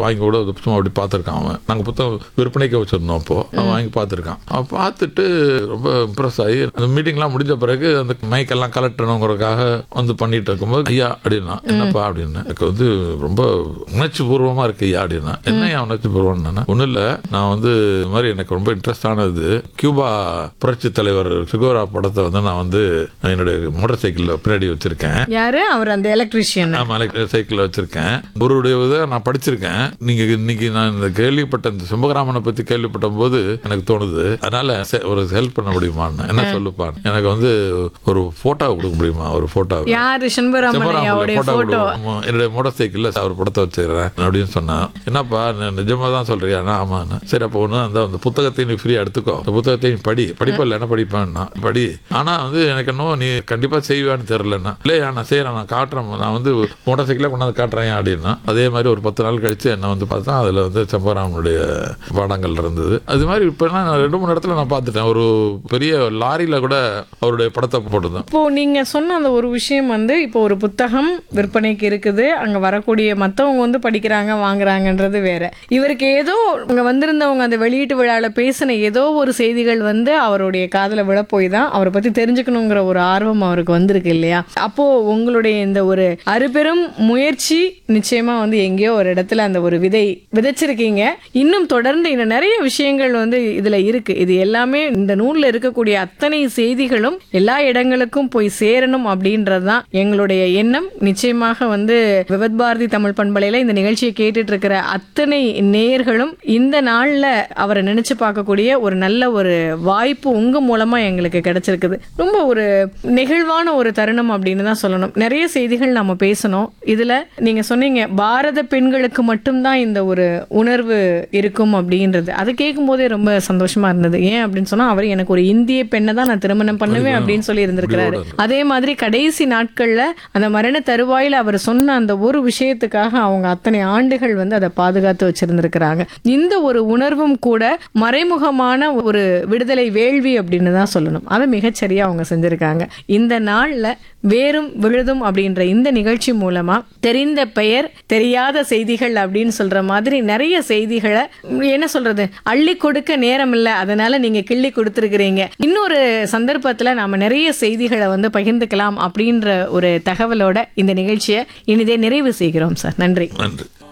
வாங்கி கூட அது சும்மா அப்படி பார்த்துருக்கான் அவன் நாங்கள் புத்தகம் விற்பனைக்கு வச்சிருந்தோம் அப்போ அவன் வாங்கி பார்த்துருக்கான் அவன் பார்த்துட்டு ரொம்ப இம்ப்ரெஸ் ஆகி அந்த மீட்டிங்லாம் முடிஞ்ச பிறகு அந்த மைக்கெல்லாம் கலெக்டணுங்கிறதுக்காக வந்து பண்ணிட்டு இருக்கும்போது ஐயா அப்படின்னா என்னப்பா அப்படின்னு எனக்கு வந்து ரொம்ப உணர்ச்சி பூர்வமா இருக்கு ஐயா அப்படின்னா என்ன ஐயா உணர்ச்சி பூர்வம்னா ஒன்றும் இல்லை நான் வந்து இது மாதிரி எனக்கு ரொம்ப இன்ட்ரெஸ்ட் ஆனது கியூபா புரட்சி தலைவர் சுகோரா படத்தை வந்து நான் வந்து என்னுடைய மோட்டார் சைக்கிளில் பின்னாடி வச்சிருக்கேன் யாரு அவர் அந்த எலக்ட்ரிஷியன் ஆமா சைக்கிள் வச்சிருக்கேன் குருவுடைய இதை நான் படிச்சிருக்கேன் நீங்க இன்னைக்கு நான் இந்த கேள்விப்பட்ட இந்த சிம்பகராமனை பத்தி கேள்விப்பட்ட போது எனக்கு தோணுது அதனால செ- ஒரு ஹெல்ப் பண்ண முடியுமான்னு என்ன சொல்லுப்பான் எனக்கு வந்து ஒரு போட்டோ கொடுக்க முடியுமா ஒரு போட்டோ யாரு சண்பராமனையாவுடைய போட்டோ என்னுடைய மோட்டார் சைக்கிள்ல அவர் படத்தை வச்சிடுறேன் அப்படின்னு சொன்னான் என்னப்பா நீ நிஜமா தான் சொல்றியா நான் ஆமாண்ணா சரி அப்போ ஒன்று அந்த அந்த புத்தகத்தை நீ ஃப்ரீயா எடுத்துக்கோ அந்த புத்தகத்தை நீ படி படிப்பில் என்ன படிப்பேன்னா படி ஆனா வந்து எனக்கு என்னவோ நீ கண்டிப்பா செய்வேன்னு தெரியலன்னா இல்லையா நான் செய்யறேன் நான் காட்டுறேன் நான் வந்து மோட்டார் சைக்கிளை கொண்டாந்து காட்டுறேன் அப்படின்னா அதே மாதிரி ஒரு பத்து நாள் கழிச்சு என்ன வந்து பார்த்தா அதுல வந்து செம்பராமனுடைய படங்கள் இருந்தது அது மாதிரி இப்போ நான் ரெண்டு மூணு இடத்துல நான் பார்த்துட்டேன் ஒரு பெரிய லாரியில கூட அவருடைய படத்தை போட்டிருந்தேன் இப்போ நீங்க சொன்ன அந்த ஒரு விஷயம் வந்து இப்போ ஒரு புத்தகம் விற்பனைக்கு இருக்குது அங்க வரக்கூடிய மத்தவங்க வந்து படிக்கிறாங்க வாங்குறாங்கன்றது வேற இவருக்கு ஏதோ அங்க வந்திருந்தவங்க அந்த வெளியீட்டு விழால பேசின ஏதோ ஒரு செய்திகள் வந்து அவருடைய காதுல விழ போய் தான் அவரை பத்தி தெரிஞ்சுக்கணுங்கிற ஒரு ஆர்வம் அவருக்கு வந்திருக்கு இல்லையா அப்போ உங்களுடைய இந்த ஒரு அறுபெரும் முயற்சி நிச்சயமா வந்து எங்கேயோ ஒரு இடத்துல அந்த ஒரு விதை விதைச்சிருக்கீங்க இன்னும் தொடர்ந்து இன்னும் நிறைய விஷயங்கள் வந்து இதுல இருக்கு இது எல்லாமே இந்த நூல்ல இருக்கக்கூடிய அத்தனை செய்திகளும் எல்லா இடங்களுக்கும் போய் சேரணும் அப்படின்றது தான் எங்களுடைய எண்ணம் நிச்சயமாக வந்து விவத் பாரதி தமிழ் பண்பலையில இந்த நிகழ்ச்சியை கேட்டுட்டு இருக்கிற அத்தனை நேயர்களும் இந்த நாள்ல அவரை நினைச்சு பார்க்கக்கூடிய ஒரு நல்ல ஒரு வாய்ப்பு உங்க மூலமா எங்களுக்கு கிடைச்சிருக்குது ரொம்ப ஒரு நெகிழ்வான ஒரு தருணம் அப்படின்னு தான் சொல்லணும் நிறைய செய்திகள் நாம பேசணும் இதுல நீங்க சொன்னீங்க பாரத பெண்களுக்கு மட்டும்தான் இந்த ஒரு உணர்வு இருக்கும் அப்படின்றது அதை கேட்கும் போதே ரொம்ப சந்தோஷமா இருந்தது ஏன் அப்படின்னு சொன்னா அவர் எனக்கு ஒரு இந்திய பெண்ணை தான் நான் திருமணம் பண்ணுவேன் அப்படின்னு சொல்லி இருந்திருக்கிறாரு அதே மாதிரி கடைசி நாட்கள்ல அந்த மரண தருவாயில அவர் சொன்ன அந்த ஒரு விஷயத்துக்காக அவங்க அத்தனை ஆண்டுகள் வந்து அதை பாதுகாத்து வச்சிருந்திருக்கிறாங்க இந்த ஒரு உணர்வும் கூட மறைமுகமான ஒரு விடுதலை வேள்வி அப்படின்னு தான் சொல்லணும் அதை மிகச்சரியா அவங்க செஞ்சிருக்காங்க இந்த நாள்ல வேரும் விழுதும் அப்படின்ற இந்த நிகழ்ச்சி மூலமா தெரிந்த பெயர் தெரியாத செய்திகள் அப்படின்னு சொல்ற மாதிரி நிறைய செய்திகளை உம், என்ன சொல்றது அள்ளி கொடுக்க நேரம் இல்லை அதனால நீங்க கிள்ளி கொடுத்துருக்கிறீங்க இன்னொரு சந்தர்ப்பத்துல நாம நிறைய செய்திகளை வந்து பகிர்ந்துக்கலாம் அப்படின்ற ஒரு தகவலோட இந்த நிகழ்ச்சியை இனிதே நிறைவு செய்கிறோம் சார் நன்றி நன்றி